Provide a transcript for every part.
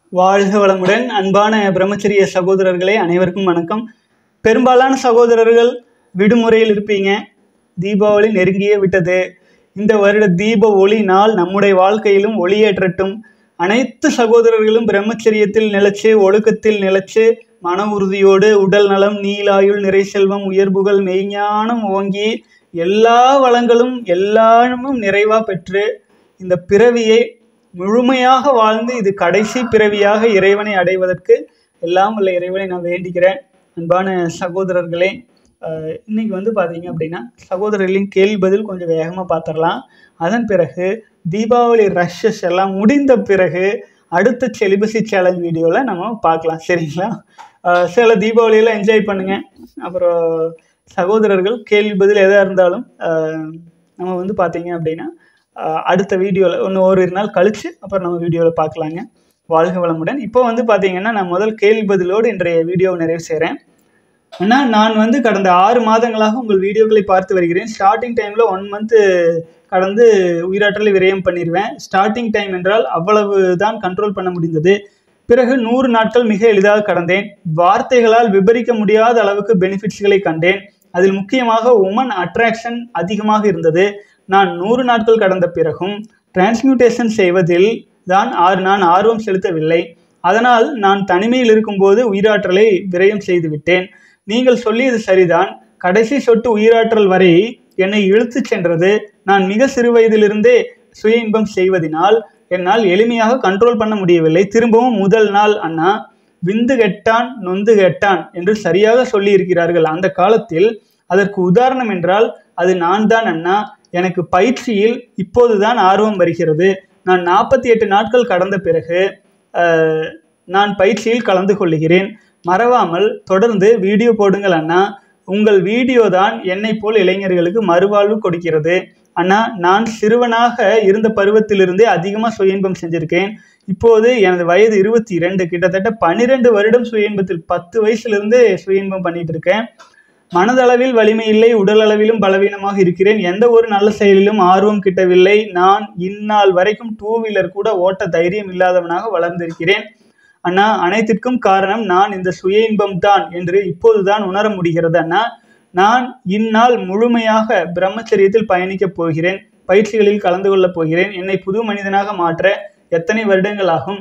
வாழ்க வளமுடன் அன்பான பிரம்மச்சரிய சகோதரர்களே அனைவருக்கும் வணக்கம் பெரும்பாலான சகோதரர்கள் விடுமுறையில் இருப்பீங்க தீபாவளி நெருங்கியே விட்டது இந்த வருட தீப ஒளி நாள் நம்முடைய வாழ்க்கையிலும் ஒளியேற்றட்டும் அனைத்து சகோதரர்களும் பிரம்மச்சரியத்தில் நிலைச்சு ஒழுக்கத்தில் நிலைச்சு மன உறுதியோடு உடல் நலம் நீலாயுள் நிறை செல்வம் உயர்வுகள் மெய்ஞானம் ஓங்கி எல்லா வளங்களும் எல்லாமும் நிறைவா பெற்று இந்த பிறவியை முழுமையாக வாழ்ந்து இது கடைசி பிறவியாக இறைவனை அடைவதற்கு எல்லாம் உள்ள இறைவனை நான் வேண்டிக்கிறேன் அன்பான சகோதரர்களே அஹ், இன்னைக்கு வந்து பார்த்தீங்க அப்படின்னா சகோதரர்களின் கேள்வி பதில் கொஞ்சம் வேகமாக பார்த்துடலாம் அதன் பிறகு தீபாவளி ரஷ்ஷஸ் எல்லாம் முடிந்த பிறகு அடுத்த செலிபசி சேலஞ்ச் வீடியோவில் நம்ம பார்க்கலாம் சரிங்களா அஹ், சில தீபாவளியெல்லாம் என்ஜாய் பண்ணுங்க அப்புறம் சகோதரர்கள் கேள்வி பதில் எதாக இருந்தாலும் அஹ், நம்ம வந்து பார்த்தீங்க அப்படின்னா அஹ், அடுத்த வீடியோவில் ஒன்று ஒரு நாள் கழித்து அப்புறம் நம்ம வீடியோவில் பார்க்கலாங்க வாழ்க வளமுடன் இப்போ வந்து பார்த்தீங்கன்னா நான் முதல் கேள்வி பதிலோடு இன்றைய வீடியோவை நிறைவு செய்கிறேன் அண்ணா நான் வந்து கடந்த ஆறு மாதங்களாக உங்கள் வீடியோக்களை பார்த்து வருகிறேன் ஸ்டார்டிங் டைமில் ஒன் மந்த்து கடந்து உயிராற்றலை விரயம் பண்ணிடுவேன் ஸ்டார்டிங் டைம் என்றால் அவ்வளவு தான் கண்ட்ரோல் பண்ண முடிந்தது பிறகு நூறு நாட்கள் மிக எளிதாக கடந்தேன் வார்த்தைகளால் விபரிக்க முடியாத அளவுக்கு பெனிஃபிட்ஸ்களை கண்டேன் அதில் முக்கியமாக உமன் அட்ராக்ஷன் அதிகமாக இருந்தது நான் நூறு நாட்கள் கடந்த பிறகும் டிரான்ஸ்மியூட்டேஷன் செய்வதில் தான் ஆறு நான் ஆர்வம் செலுத்தவில்லை அதனால் நான் தனிமையில் இருக்கும்போது உயிராற்றலை விரயம் செய்து விட்டேன் நீங்கள் சொல்லியது சரிதான் கடைசி சொட்டு உயிராற்றல் வரை என்னை இழுத்துச் சென்றது நான் மிக சிறு வயதிலிருந்தே சுய இன்பம் செய்வதினால் என்னால் எளிமையாக கண்ட்ரோல் பண்ண முடியவில்லை திரும்பவும் முதல் நாள் அண்ணா விந்து கெட்டான் நொந்து கெட்டான் என்று சரியாக சொல்லி இருக்கிறார்கள் அந்த காலத்தில் அதற்கு உதாரணம் என்றால் அது நான் தான் அண்ணா எனக்கு பயிற்சியில் இப்போதுதான் ஆர்வம் வருகிறது நான் நாற்பத்தி எட்டு நாட்கள் கடந்த பிறகு அஹ், நான் பயிற்சியில் கலந்து கொள்கிறேன் மறவாமல் தொடர்ந்து வீடியோ போடுங்கள் அண்ணா உங்கள் வீடியோ தான் என்னை போல் இளைஞர்களுக்கு மறுவாழ்வு கொடுக்கிறது அண்ணா நான் சிறுவனாக இருந்த பருவத்திலிருந்தே அதிகமாக சுய இன்பம் செஞ்சிருக்கேன் இப்போது எனது வயது இருபத்தி இரண்டு கிட்டத்தட்ட பன்னிரெண்டு வருடம் சுய இன்பத்தில் பத்து வயசுலேருந்து சுய இன்பம் பண்ணிட்டு இருக்கேன் மனதளவில் வலிமை இல்லை உடல் அளவிலும் பலவீனமாக இருக்கிறேன் எந்த ஒரு நல்ல செயலிலும் ஆர்வம் கிட்டவில்லை நான் இந்நாள் வரைக்கும் டூ வீலர் கூட ஓட்ட தைரியம் இல்லாதவனாக வளர்ந்திருக்கிறேன் அண்ணா அனைத்திற்கும் காரணம் நான் இந்த சுய இன்பம் தான் என்று இப்போதுதான் உணர முடிகிறது அண்ணா நான் இந்நாள் முழுமையாக பிரம்மச்சரியத்தில் பயணிக்கப் போகிறேன் பயிற்சிகளில் கலந்து கொள்ளப் போகிறேன் என்னை புது மனிதனாக மாற்ற எத்தனை வருடங்கள் ஆகும்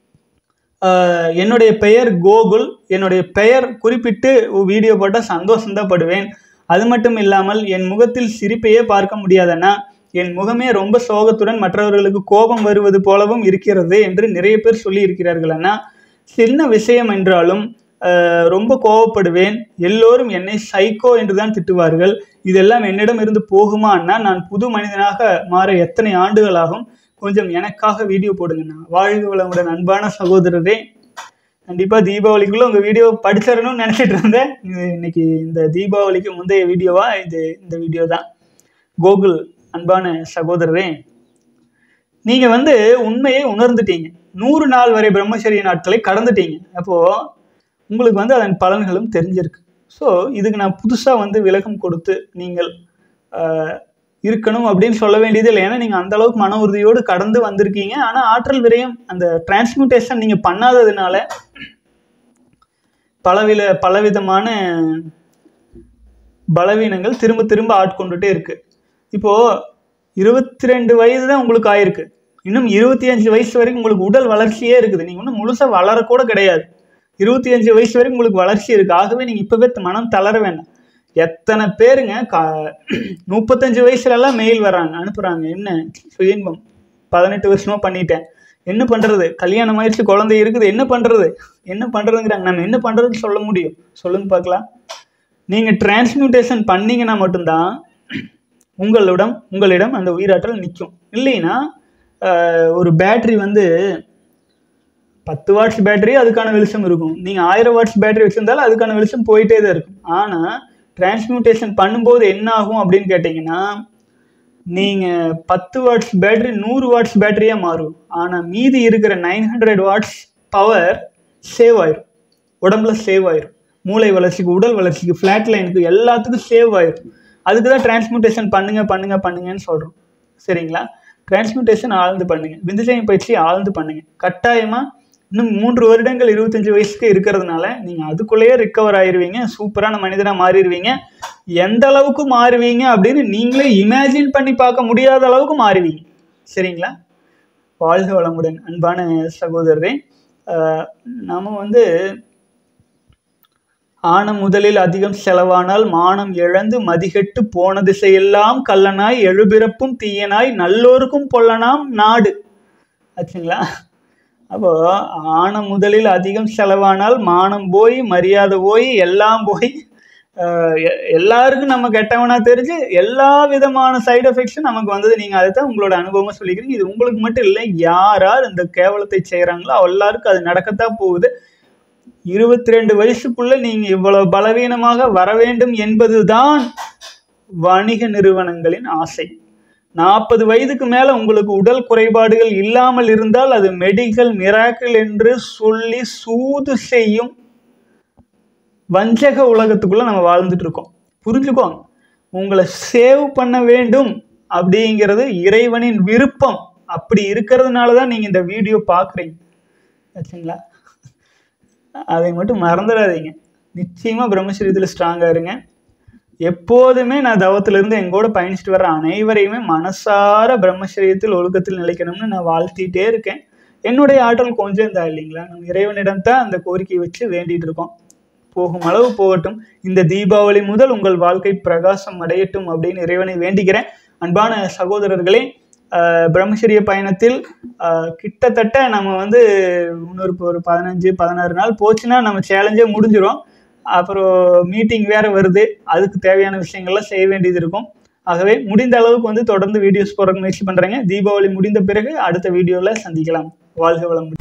ஆஹ் என்னுடைய பெயர் கோகுல் என்னுடைய பெயர் குறிப்பிட்டு வீடியோ போட்டால் சந்தோஷம்தான் படுவேன் அது மட்டும் இல்லாமல் என் முகத்தில் சிரிப்பையே பார்க்க முடியாதண்ணா என் முகமே ரொம்ப சோகத்துடன் மற்றவர்களுக்கு கோபம் வருவது போலவும் இருக்கிறது என்று நிறைய பேர் சொல்லி இருக்கிறார்கள் அண்ணா சின்ன விஷயம் என்றாலும் ஆஹ் ரொம்ப கோவப்படுவேன் எல்லோரும் என்னை சைக்கோ என்று தான் திட்டுவார்கள் இதெல்லாம் என்னிடம் இருந்து போகுமா அண்ணா நான் புது மனிதனாக மாற எத்தனை ஆண்டுகள் ஆகும் கொஞ்சம் எனக்காக வீடியோ போடுங்கண்ணா வாழ்க வளமுடன் அன்பான சகோதரரே கண்டிப்பாக தீபாவளிக்குள்ளே உங்கள் வீடியோ படிச்சிடணும்னு நினச்சிட்டு இருந்தேன் இது இன்னைக்கு இந்த தீபாவளிக்கு முந்தைய வீடியோவா இது இந்த வீடியோ தான் கோகுல் அன்பான சகோதரரே நீங்கள் வந்து உண்மையை உணர்ந்துட்டீங்க நூறு நாள் வரை பிரம்மச்சரிய நாட்களை கடந்துட்டீங்க அப்போது உங்களுக்கு வந்து அதன் பலன்களும் தெரிஞ்சிருக்கு ஸோ இதுக்கு நான் புதுசாக வந்து விளக்கம் கொடுத்து நீங்கள் ஆஹ், இருக்கணும் அப்படின்னு சொல்ல வேண்டியது இல்லை ஏன்னா நீங்கள் அந்த அளவுக்கு மன உறுதியோடு கடந்து வந்திருக்கீங்க ஆனால் ஆற்றல் விரயம் அந்த டிரான்ஸ்மியூட்டேஷன் நீங்கள் பண்ணாததுனால பலவித பலவிதமான பலவீனங்கள் திரும்ப திரும்ப ஆட்கொண்டுட்டே இருக்கு இப்போ இருபத்தி ரெண்டு வயது தான் உங்களுக்கு ஆயிருக்கு இன்னும் இருபத்தி அஞ்சு வயசு வரைக்கும் உங்களுக்கு உடல் வளர்ச்சியே இருக்குது நீங்கள் இன்னும் முழுசாக வளரக்கூட கிடையாது இருபத்தி அஞ்சு வயசு வரைக்கும் உங்களுக்கு வளர்ச்சி இருக்கு ஆகவே நீங்கள் இப்போவே மனம் தளர வேண்டாம் எத்தனை பேருங்க கா முப்பத்தஞ்சு வயசுலலாம் மெயில் வராங்க அனுப்புகிறாங்க என்ன சுயன்பம் பதினெட்டு வருஷமா பண்ணிட்டேன் என்ன பண்ணுறது கல்யாணம் ஆயிடுச்சு குழந்தை இருக்குது என்ன பண்ணுறது என்ன பண்ணுறதுங்கிறாங்க நம்ம என்ன பண்ணுறதுன்னு சொல்ல முடியும் சொல்லுங்க பார்க்கலாம் நீங்கள் டிரான்ஸ்மியூட்டேஷன் பண்ணீங்கன்னா மட்டும்தான் உங்களிடம் உங்களிடம் அந்த உயிராற்றல் நிற்கும் இல்லைன்னா ஆஹ், ஒரு பேட்டரி வந்து பத்து வாட்ஸ் பேட்டரி அதுக்கான வெளிச்சம் இருக்கும் நீங்கள் ஆயிரம் வாட்ஸ் பேட்டரி வச்சிருந்தாலும் அதுக்கான வெளிச்சம் போயிட்டே தான் இருக்கும் ஆனால் டிரான்ஸ்மியூட்டேஷன் பண்ணும்போது என்ன ஆகும் அப்படின்னு கேட்டிங்கன்னா நீங்கள் பத்து வாட்ஸ் பேட்டரி நூறு வாட்ஸ் பேட்டரியாக மாறும் ஆனால் மீதி இருக்கிற nine hundred watts power save ஆயிரும் உடம்புல சேவ் ஆயிரும் மூளை வளர்ச்சிக்கு உடல் வளர்ச்சிக்கு ஃப்ளாட் லைனுக்கு எல்லாத்துக்கும் சேவ் ஆயிரும் அதுக்கு தான் டிரான்ஸ்மியூட்டேஷன் பண்ணுங்க பண்ணுங்க பண்ணுங்கன்னு சொல்கிறோம் சரிங்களா டிரான்ஸ்மியூட்டேஷன் ஆழ்ந்து பண்ணுங்க விந்துஜயம் பயிற்சி ஆழ்ந்து பண்ணுங்க கட்டாயமாக இன்னும் மூன்று வருடங்கள் இருபத்தஞ்சு வயசுக்கு இருக்கிறதுனால நீங்கள் அதுக்குள்ளேயே ரிக்கவர் ஆயிருவீங்க சூப்பரான மனிதனாக மாறிடுவீங்க எந்த அளவுக்கு மாறுவீங்க அப்படின்னு நீங்களே இமேஜின் பண்ணி பார்க்க முடியாத அளவுக்கு மாறுவீங்க சரிங்களா வாழ்க வளமுடன் அன்பான சகோதரரே ஆஹ் நாம வந்து ஆன முதலில் அதிகம் செலவானால் மானம் இழந்து மதிகெட்டு போன திசையெல்லாம் கள்ளனாய் எழுபிறப்பும் தீயனாய் நல்லோருக்கும் பொல்லனாம் நாடு ஆச்சுங்களா அப்போ ஆன முதலில் அதிகம் செலவானால் மானம் போய் மரியாதை போய் எல்லாம் போய் ஆஹ் எ- எல்லாருக்கும் நம்ம கெட்டவனா தெரிஞ்சு எல்லா விதமான சைடு எஃபெக்ட்ஸும் நமக்கு வந்தது நீங்கள் அதை தான் உங்களோட அனுபவமா சொல்லிக்கிறீங்க இது உங்களுக்கு மட்டும் இல்லை யார் யார் இந்த கேவலத்தை செய்கிறாங்களோ எல்லாருக்கும் அது நடக்கத்தான் போகுது இருபத்தி ரெண்டு வயசுக்குள்ள நீங்க இவ்வளவு பலவீனமாக வர வேண்டும் என்பதுதான் வணிக நிறுவனங்களின் ஆசை நாற்பது வயதுக்கு மேல உங்களுக்கு உடல் குறைபாடுகள் இல்லாமல் இருந்தால் அது மெடிக்கல் மிராக்கிள் என்று சொல்லி சூது செய்யும் வஞ்சக உலகத்துக்குள்ள நம்ம வாழ்ந்துட்டு இருக்கோம் புரிஞ்சுக்கோங்க உங்களை சேவ் பண்ண வேண்டும் அப்படிங்கிறது இறைவனின் விருப்பம் அப்படி இருக்கிறதுனால தான் நீங்க இந்த வீடியோ பார்க்குறீங்க ஆச்சுங்களா அதை மட்டும் மறந்துடாதீங்க நிச்சயமா பிரம்மச்சரியத்தில் ஸ்ட்ராங்காக இருங்க எப்போதுமே நான் தவத்திலிருந்து எங்கூட பயணிச்சுட்டு வர்ற அனைவரையுமே மனசார பிரம்மச்சரியத்தில் ஒழுக்கத்தில் நிலைக்கணும்னு நான் வாழ்த்திட்டே இருக்கேன் என்னுடைய ஆற்றல் கொஞ்சம் தான் இல்லைங்களா நம்ம இறைவனிடம் தான் அந்த கோரிக்கையை வச்சு வேண்டிட்டு இருக்கோம் போகும் அளவு போகட்டும் இந்த தீபாவளி முதல் உங்கள் வாழ்க்கை பிரகாசம் அடையட்டும் அப்படின்னு இறைவனை வேண்டிக்கிறேன் அன்பான சகோதரர்களே ஆஹ் பிரம்மச்சரிய பயணத்தில் ஆஹ் கிட்டத்தட்ட நம்ம வந்து இன்னொரு இப்போ ஒரு பதினஞ்சு பதினாறு நாள் போச்சுன்னா நம்ம சேலஞ்சே முடிஞ்சிடும் அப்புறம் மீட்டிங் வேற வருது அதுக்கு தேவையான விஷயங்கள்லாம் செய்ய வேண்டியது இருக்கும் ஆகவே முடிந்த அளவுக்கு வந்து தொடர்ந்து வீடியோஸ் போடுறதுக்கு முயற்சி பண்ணுறேங்க தீபாவளி முடிந்த பிறகு அடுத்த வீடியோவில் சந்திக்கலாம் வாழ்க வளமுடன்